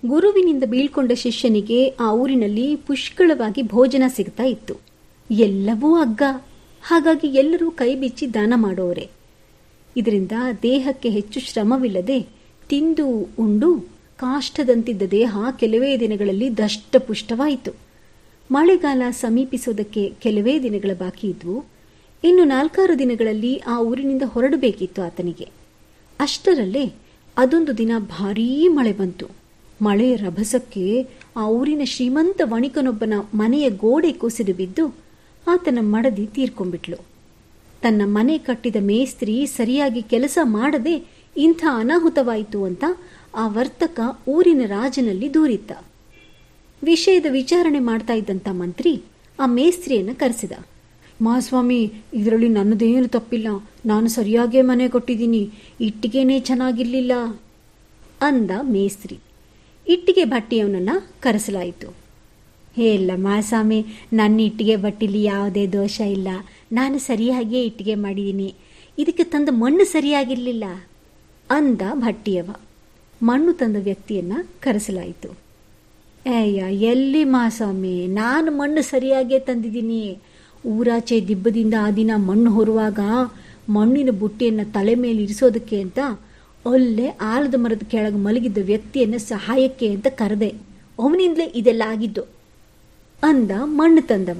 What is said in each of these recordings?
ಗುರುವಿನಿಂದ ಬೀಳ್ಕೊಂಡ ಶಿಷ್ಯನಿಗೆ ಆ ಊರಿನಲ್ಲಿ ಪುಷ್ಕಳವಾಗಿ ಭೋಜನ ಸಿಗ್ತಾ ಇತ್ತು ಎಲ್ಲವೂ ಅಗ್ಗ ಹಾಗಾಗಿ ಎಲ್ಲರೂ ಕೈ ಬಿಚ್ಚಿ ದಾನ ಮಾಡೋರೆ ಇದರಿಂದ ದೇಹಕ್ಕೆ ಹೆಚ್ಚು ಶ್ರಮವಿಲ್ಲದೆ ತಿಂದು ಉಂಡು ಕಾಷ್ಟದಂತಿದ್ದ ದೇಹ ಕೆಲವೇ ದಿನಗಳಲ್ಲಿ ದಷ್ಟಪುಷ್ಟವಾಯಿತು ಮಳೆಗಾಲ ಸಮೀಪಿಸೋದಕ್ಕೆ ಕೆಲವೇ ದಿನಗಳ ಬಾಕಿ ಇದ್ವು ಇನ್ನು ನಾಲ್ಕಾರು ದಿನಗಳಲ್ಲಿ ಆ ಊರಿನಿಂದ ಹೊರಡಬೇಕಿತ್ತು ಆತನಿಗೆ ಅಷ್ಟರಲ್ಲೇ ಅದೊಂದು ದಿನ ಭಾರೀ ಮಳೆ ಬಂತು ಮಳೆಯ ರಭಸಕ್ಕೆ ಆ ಊರಿನ ಶ್ರೀಮಂತ ವಣಿಕನೊಬ್ಬನ ಮನೆಯ ಗೋಡೆ ಕುಸಿದು ಬಿದ್ದು ಆತನ ಮಡದಿ ತೀರ್ಕೊಂಡ್ಬಿಟ್ಲು ತನ್ನ ಮನೆ ಕಟ್ಟಿದ ಮೇಸ್ತ್ರಿ ಸರಿಯಾಗಿ ಕೆಲಸ ಮಾಡದೆ ಇಂಥ ಅನಾಹುತವಾಯಿತು ಅಂತ ಆ ವರ್ತಕ ಊರಿನ ರಾಜನಲ್ಲಿ ದೂರಿದ್ದ ವಿಷಯದ ವಿಚಾರಣೆ ಮಾಡ್ತಾ ಇದ್ದಂಥ ಮಂತ್ರಿ ಆ ಮೇಸ್ತ್ರಿಯನ್ನ ಕರೆಸಿದ ಮಹಾಸ್ವಾಮಿ ಇದರಲ್ಲಿ ನನ್ನದೇನು ತಪ್ಪಿಲ್ಲ ನಾನು ಸರಿಯಾಗೇ ಮನೆ ಕೊಟ್ಟಿದ್ದೀನಿ ಇಟ್ಟಿಗೆನೇ ಚೆನ್ನಾಗಿರ್ಲಿಲ್ಲ ಅಂದ ಮೇಸ್ತ್ರಿ ಇಟ್ಟಿಗೆ ಭಟ್ಟಿಯವನನ್ನ ಕರೆಸಲಾಯಿತು ಹೇ ಇಲ್ಲ ಮಹಾಸ್ವಾಮಿ ನನ್ನ ಇಟ್ಟಿಗೆ ಬಟ್ಟಿಲಿ ಯಾವುದೇ ದೋಷ ಇಲ್ಲ ನಾನು ಸರಿಯಾಗಿಯೇ ಇಟ್ಟಿಗೆ ಮಾಡಿದ್ದೀನಿ ಇದಕ್ಕೆ ತಂದ ಮಣ್ಣು ಸರಿಯಾಗಿರಲಿಲ್ಲ ಅಂದ ಭಟ್ಟಿಯವ ಮಣ್ಣು ತಂದ ವ್ಯಕ್ತಿಯನ್ನ ಕರೆಸಲಾಯಿತು ಅಯ್ಯ ಎಲ್ಲಿ ಮಹಾಸ್ವಾಮಿ ನಾನು ಮಣ್ಣು ಸರಿಯಾಗೇ ತಂದಿದ್ದೀನಿ ಊರಾಚೆ ದಿಬ್ಬದಿಂದ ಆ ದಿನ ಮಣ್ಣು ಹೊರುವಾಗ ಮಣ್ಣಿನ ಬುಟ್ಟಿಯನ್ನು ತಲೆ ಮೇಲೆ ಇರಿಸೋದಕ್ಕೆ ಅಂತ ಅಲ್ಲೇ ಆಲದ ಮರದ ಕೆಳಗೆ ಮಲಗಿದ್ದ ವ್ಯಕ್ತಿಯನ್ನ ಸಹಾಯಕ್ಕೆ ಅಂತ ಕರೆದೆ ಅವನಿಂದಲೇ ಇದೆಲ್ಲ ಆಗಿದ್ದು ಅಂದ ಮಣ್ಣು ತಂದವ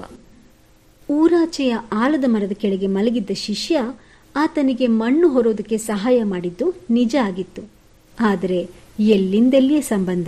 ಊರಾಚೆಯ ಆಲದ ಮರದ ಕೆಳಗೆ ಮಲಗಿದ್ದ ಶಿಷ್ಯ ಆತನಿಗೆ ಮಣ್ಣು ಹೊರೋದಕ್ಕೆ ಸಹಾಯ ಮಾಡಿದ್ದು ನಿಜ ಆಗಿತ್ತು ಆದರೆ ಎಲ್ಲಿಂದೆಲ್ಲಿಯೇ ಸಂಬಂಧ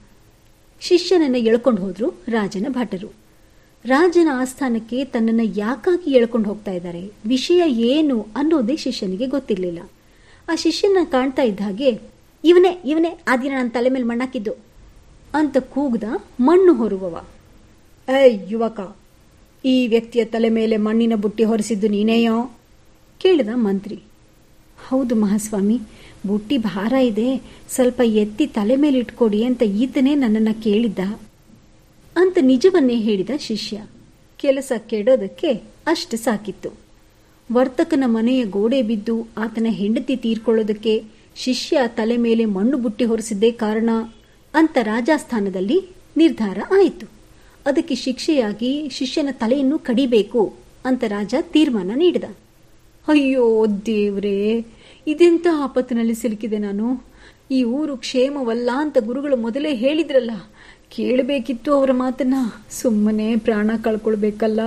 ಶಿಷ್ಯನನ್ನ ಎಳ್ಕೊಂಡು ಹೋದ್ರು ರಾಜನ ಭಟರು ರಾಜನ ಆಸ್ಥಾನಕ್ಕೆ ತನ್ನನ್ನ ಯಾಕಾಗಿ ಎಳ್ಕೊಂಡು ಹೋಗ್ತಾ ಇದ್ದಾರೆ ವಿಷಯ ಏನು ಅನ್ನೋದೇ ಶಿಷ್ಯನಿಗೆ ಗೊತ್ತಿರಲಿಲ್ಲ ಆ ಶಿಷ್ಯನ ಕಾಣ್ತಾ ಇದ್ದ ಹಾಗೆ ಇವನೇ ಇವನೇ ಆ ದಿನ ನನ್ನ ತಲೆ ಮೇಲೆ ಮಣ್ಣಾಕಿದ್ದು ಅಂತ ಕೂಗ್ದ ಮಣ್ಣು ಹೊರುವವ ಏಯ್ ಯುವಕ ಈ ವ್ಯಕ್ತಿಯ ತಲೆ ಮೇಲೆ ಮಣ್ಣಿನ ಬುಟ್ಟಿ ಹೊರಿಸಿದ್ದು ನೀನೇಯೋ ಕೇಳಿದ ಮಂತ್ರಿ ಹೌದು ಮಹಾಸ್ವಾಮಿ ಬುಟ್ಟಿ ಭಾರ ಇದೆ ಸ್ವಲ್ಪ ಎತ್ತಿ ತಲೆ ಮೇಲೆ ಇಟ್ಕೊಡಿ ಅಂತ ಈತನೇ ನನ್ನನ್ನು ಕೇಳಿದ್ದ ಅಂತ ನಿಜವನ್ನೇ ಹೇಳಿದ ಶಿಷ್ಯ ಕೆಲಸ ಕೆಡೋದಕ್ಕೆ ಅಷ್ಟು ಸಾಕಿತ್ತು ವರ್ತಕನ ಮನೆಯ ಗೋಡೆ ಬಿದ್ದು ಆತನ ಹೆಂಡತಿ ತೀರ್ಕೊಳ್ಳೋದಕ್ಕೆ ಶಿಷ್ಯ ತಲೆ ಮೇಲೆ ಮಣ್ಣು ಬುಟ್ಟಿ ಹೊರಿಸಿದ್ದೇ ಕಾರಣ ಅಂತ ರಾಜಸ್ಥಾನದಲ್ಲಿ ನಿರ್ಧಾರ ಆಯಿತು ಅದಕ್ಕೆ ಶಿಕ್ಷೆಯಾಗಿ ಶಿಷ್ಯನ ತಲೆಯನ್ನು ಕಡಿಬೇಕು ಅಂತ ರಾಜ ತೀರ್ಮಾನ ನೀಡಿದ ಅಯ್ಯೋ ದೇವ್ರೇ ಇದೆಂಥ ಆಪತ್ತಿನಲ್ಲಿ ಸಿಲುಕಿದೆ ನಾನು ಈ ಊರು ಕ್ಷೇಮವಲ್ಲ ಅಂತ ಗುರುಗಳು ಮೊದಲೇ ಹೇಳಿದ್ರಲ್ಲ ಕೇಳಬೇಕಿತ್ತು ಅವರ ಮಾತನ್ನ ಸುಮ್ಮನೆ ಪ್ರಾಣ ಕಳ್ಕೊಳ್ಬೇಕಲ್ಲ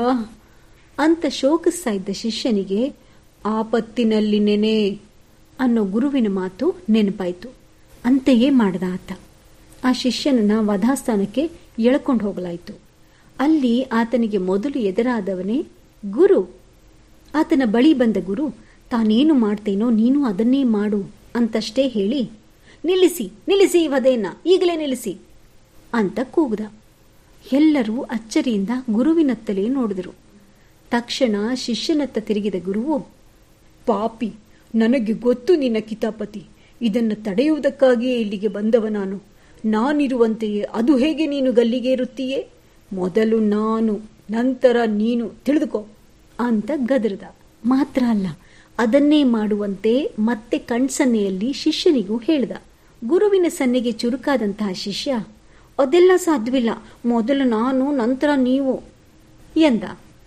ಅಂತ ಶೋಕಿಸ್ತಾ ಇದ್ದ ಶಿಷ್ಯನಿಗೆ ಆಪತ್ತಿನಲ್ಲಿ ನೆನೆ ಅನ್ನೋ ಗುರುವಿನ ಮಾತು ನೆನಪಾಯಿತು ಅಂತೆಯೇ ಮಾಡ್ದ ಆತ ಆ ಶಿಷ್ಯನನ್ನ ವಧಾಸ್ಥಾನಕ್ಕೆ ಎಳ್ಕೊಂಡು ಹೋಗಲಾಯಿತು ಅಲ್ಲಿ ಆತನಿಗೆ ಮೊದಲು ಎದುರಾದವನೇ ಗುರು ಆತನ ಬಳಿ ಬಂದ ಗುರು ತಾನೇನು ಮಾಡ್ತೇನೋ ನೀನು ಅದನ್ನೇ ಮಾಡು ಅಂತಷ್ಟೇ ಹೇಳಿ ನಿಲ್ಲಿಸಿ ನಿಲ್ಲಿಸಿ ವಧೆಯನ್ನ ಈಗಲೇ ನಿಲ್ಲಿಸಿ ಅಂತ ಕೂಗ್ದ ಎಲ್ಲರೂ ಅಚ್ಚರಿಯಿಂದ ಗುರುವಿನತ್ತಲೇ ನೋಡಿದರು ತಕ್ಷಣ ಶಿಷ್ಯನತ್ತ ತಿರುಗಿದ ಗುರುವು ಪಾಪಿ ನನಗೆ ಗೊತ್ತು ನಿನ್ನ ಕಿತಾಪತಿ ಇದನ್ನು ತಡೆಯುವುದಕ್ಕಾಗಿಯೇ ಇಲ್ಲಿಗೆ ಬಂದವ ನಾನು ನಾನಿರುವಂತೆಯೇ ಅದು ಹೇಗೆ ನೀನು ಗಲ್ಲಿಗೆ ಇರುತ್ತೀಯೇ ಮೊದಲು ನಾನು ನಂತರ ನೀನು ತಿಳಿದುಕೋ ಅಂತ ಗದರ್ದ ಮಾತ್ರ ಅಲ್ಲ ಅದನ್ನೇ ಮಾಡುವಂತೆ ಮತ್ತೆ ಕಣ್ಸನ್ನೆಯಲ್ಲಿ ಶಿಷ್ಯನಿಗೂ ಹೇಳ್ದ ಗುರುವಿನ ಸನ್ನೆಗೆ ಚುರುಕಾದಂತಹ ಶಿಷ್ಯ ಅದೆಲ್ಲ ಸಾಧ್ಯವಿಲ್ಲ ಮೊದಲು ನಾನು ನಂತರ ನೀವು ಎಂದ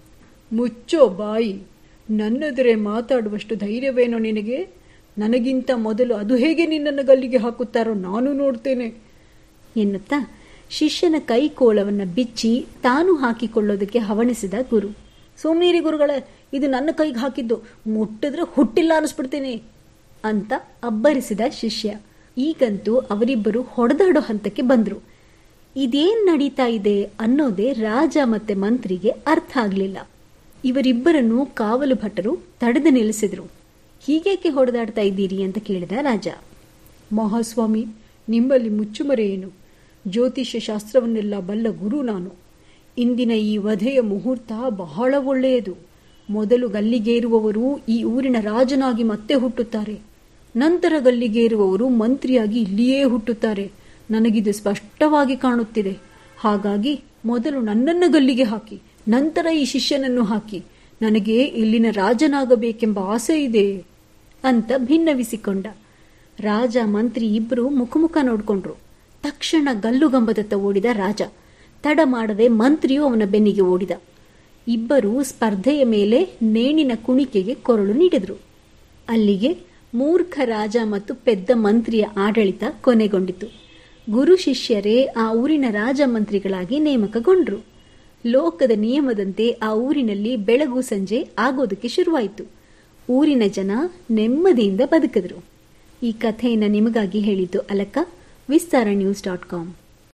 ಮುಚ್ಚೋ ಬಾಯಿ ನನ್ನೆದುರೇ ಮಾತಾಡುವಷ್ಟು ಧೈರ್ಯವೇನೋ ನಿನಗೆ ನನಗಿಂತ ಮೊದಲು ಅದು ಹೇಗೆ ನಿನ್ನನ್ನು ಗಲ್ಲಿಗೆ ಹಾಕುತ್ತಾರೋ ನಾನು ನೋಡ್ತೇನೆ ಎನ್ನುತ್ತಾ ಶಿಷ್ಯನ ಕೈ ಕೋಳವನ್ನು ಬಿಚ್ಚಿ ತಾನು ಹಾಕಿಕೊಳ್ಳೋದಕ್ಕೆ ಹವಣಿಸಿದ ಗುರು ಸೋಮನೀರಿ ಗುರುಗಳೇ ಇದು ನನ್ನ ಕೈಗೆ ಹಾಕಿದ್ದು ಮುಟ್ಟಿದ್ರೆ ಹುಟ್ಟಿಲ್ಲ ಅನಿಸ್ಬಿಡ್ತೀನಿ ಅಂತ ಅಬ್ಬರಿಸಿದ ಶಿಷ್ಯ ಈಗಂತೂ ಅವರಿಬ್ಬರು ಹೊಡೆದಾಡೋ ಹಂತಕ್ಕೆ ಬಂದ್ರು ಇದೇನ್ ನಡೀತಾ ಇದೆ ಅನ್ನೋದೇ ರಾಜ ಮತ್ತೆ ಮಂತ್ರಿಗೆ ಅರ್ಥ ಆಗ್ಲಿಲ್ಲ ಇವರಿಬ್ಬರನ್ನು ಕಾವಲು ಭಟರು ತಡೆದು ನಿಲ್ಲಿಸಿದ್ರು ಹೀಗೇಕೆ ಹೊಡೆದಾಡ್ತಾ ಇದ್ದೀರಿ ಅಂತ ಕೇಳಿದ ರಾಜ ಮಹಾಸ್ವಾಮಿ ನಿಮ್ಮಲ್ಲಿ ಮುಚ್ಚುಮರೆ ಏನು ಜ್ಯೋತಿಷ್ಯ ಶಾಸ್ತ್ರವನ್ನೆಲ್ಲ ಬಲ್ಲ ಗುರು ನಾನು ಇಂದಿನ ಈ ವಧೆಯ ಮುಹೂರ್ತ ಬಹಳ ಒಳ್ಳೆಯದು ಮೊದಲು ಗಲ್ಲಿಗೇರುವವರು ಈ ಊರಿನ ರಾಜನಾಗಿ ಮತ್ತೆ ಹುಟ್ಟುತ್ತಾರೆ ನಂತರ ಗಲ್ಲಿಗೇರುವವರು ಮಂತ್ರಿಯಾಗಿ ಇಲ್ಲಿಯೇ ಹುಟ್ಟುತ್ತಾರೆ ನನಗಿದು ಸ್ಪಷ್ಟವಾಗಿ ಕಾಣುತ್ತಿದೆ ಹಾಗಾಗಿ ಮೊದಲು ನನ್ನನ್ನು ಗಲ್ಲಿಗೆ ಹಾಕಿ ನಂತರ ಈ ಶಿಷ್ಯನನ್ನು ಹಾಕಿ ನನಗೆ ಇಲ್ಲಿನ ರಾಜನಾಗಬೇಕೆಂಬ ಆಸೆ ಇದೆ ಅಂತ ಭಿನ್ನವಿಸಿಕೊಂಡ ರಾಜ ಮಂತ್ರಿ ಇಬ್ಬರು ಮುಖಮುಖ ನೋಡ್ಕೊಂಡ್ರು ತಕ್ಷಣ ಗಲ್ಲುಗಂಬದತ್ತ ಓಡಿದ ರಾಜ ತಡ ಮಾಡದೆ ಮಂತ್ರಿಯೂ ಅವನ ಬೆನ್ನಿಗೆ ಓಡಿದ ಇಬ್ಬರು ಸ್ಪರ್ಧೆಯ ಮೇಲೆ ನೇಣಿನ ಕುಣಿಕೆಗೆ ಕೊರಳು ನೀಡಿದರು ಅಲ್ಲಿಗೆ ಮೂರ್ಖ ರಾಜ ಮತ್ತು ಪೆದ್ದ ಮಂತ್ರಿಯ ಆಡಳಿತ ಕೊನೆಗೊಂಡಿತು ಗುರು ಶಿಷ್ಯರೇ ಆ ಊರಿನ ರಾಜ ಮಂತ್ರಿಗಳಾಗಿ ನೇಮಕಗೊಂಡ್ರು ಲೋಕದ ನಿಯಮದಂತೆ ಆ ಊರಿನಲ್ಲಿ ಬೆಳಗು ಸಂಜೆ ಆಗೋದಕ್ಕೆ ಶುರುವಾಯಿತು ಊರಿನ ಜನ ನೆಮ್ಮದಿಯಿಂದ ಬದುಕಿದ್ರು ಈ ಕಥೆಯನ್ನು ನಿಮಗಾಗಿ ಹೇಳಿದ್ದು ಅಲಕ್ಕ ವಿಸ್ತಾರ ನ್ಯೂಸ್ ಡಾಟ್ ಕಾಮ್